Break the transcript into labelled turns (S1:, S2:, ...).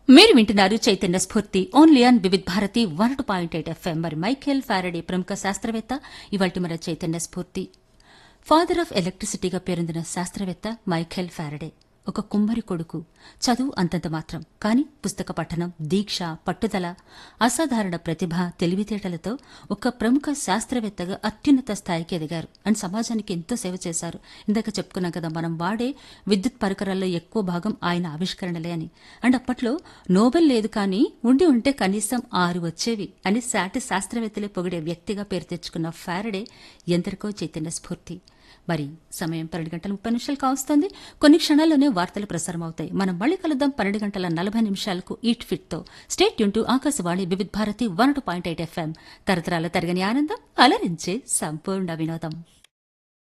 S1: మీరు వింటున్నారు Chaitanya Spoorthi only on Vividh Bharati one two point eight FM మరి మైఖేల్ ఫారడే ప్రముఖ శాస్త్రవేత్త ఇవాటి మన చైతన్య స్ఫూర్తి ఫాదర్ ఆఫ్ ఎలక్ట్రిసిటీగా పేరొందిన శాస్త్రవేత్త మైఖేల్ ఫారడే ఒక కుమ్మరి కొడుకు చదువు అంతంత మాత్రం కాని పుస్తక పఠనం దీక్ష పట్టుదల అసాధారణ ప్రతిభ తెలివితేటలతో ఒక ప్రముఖ శాస్త్రవేత్తగా అత్యున్నత స్థాయికి ఎదిగారు అండ్ సమాజానికి ఎంతో సేవ చేశారు ఇందాక చెప్పుకున్నాం కదా మనం వాడే విద్యుత్ పరికరాల్లో ఎక్కువ భాగం ఆయన ఆవిష్కరణలే అని అండ్ అప్పట్లో నోబెల్ లేదు కానీ ఉండి ఉంటే కనీసం ఆరు వచ్చేవి అని సాటి శాస్త్రవేత్తలే పొగిడే వ్యక్తిగా పేరు తెచ్చుకున్న ఫారడే ఎందరికో చైతన్య స్ఫూర్తి మరి సమయం పన్నెండు గంటల ముప్పై నిమిషాలు కావస్తోంది కొన్ని క్షణాల్లోనే వార్తలు ప్రసారం అవుతాయి మనం మళ్ళీ కలుద్దాం పన్నెండు గంటల నలభై నిమిషాలకు ఈట్ ఫిట్ తో స్టేట్ యూన్ to Akashvani Vividh Bharati one point eight FM తరతరాల తరగని ఆనందం అలరించే సంపూర్ణ వినోదం